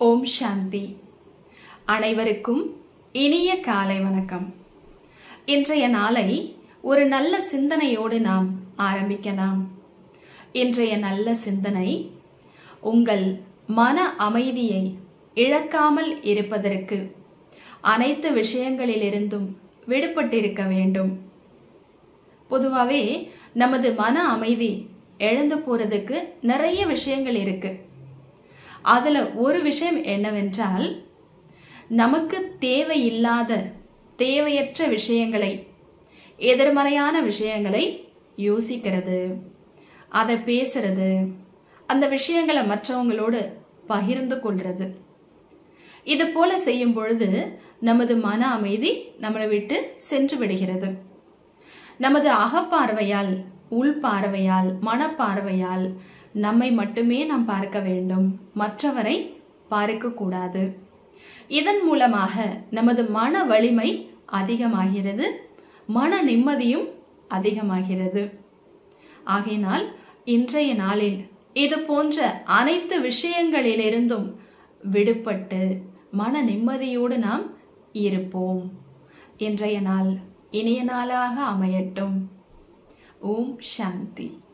ஓம் சாந்தி அனைவருக்கும் இனிய காலை வணக்கம் இன்றைய நாளை ஒரு நல்ல சிந்தனையோடு நாம் ஆரம்பிக்கலாம் இன்றைய நல்ல சிந்தனை உங்கள் மன அமைதியை இழக்காமல் இருப்பதற்கு அனைத்து விஷயங்களிலிருந்தும் விடுபட்டிருக்க வேண்டும் பொதுவாகவே நமது மன அமைதி இழந்து போறதுக்கு நிறைய விஷயங்கள் இருக்கு அதுல ஒரு விஷயம் என்னவென்றால் நமக்கு தேவையில்லாத தேவையற்ற விஷயங்களை எதிர்மறையான விஷயங்களை யோசிக்கிறது அதை பேசுறது அந்த விஷயங்களை மற்றவங்களோடு பகிர்ந்து கொள்றது இது போல செய்யும் பொழுது நமது மன அமைதி நம்மளை விட்டு சென்று விடுகிறது நமது அகப்பார்வையால் உள்பார்வையால் மனப்பார்வையால் நம்மை மட்டுமே நாம் பார்க்க வேண்டும் மற்றவரை பார்க்க கூடாது இதன் மூலமாக நமது மன வலிமை அதிகமாகிறது மன நிம்மதியும் அதிகமாகிறது ஆகையினால் இன்றைய நாளில் இது போன்ற அனைத்து விஷயங்களிலிருந்தும் விடுபட்டு மன நிம்மதியோடு நாம் இருப்போம் இன்றைய நாள் இனிய நாளாக அமையட்டும் ஓம் சாந்தி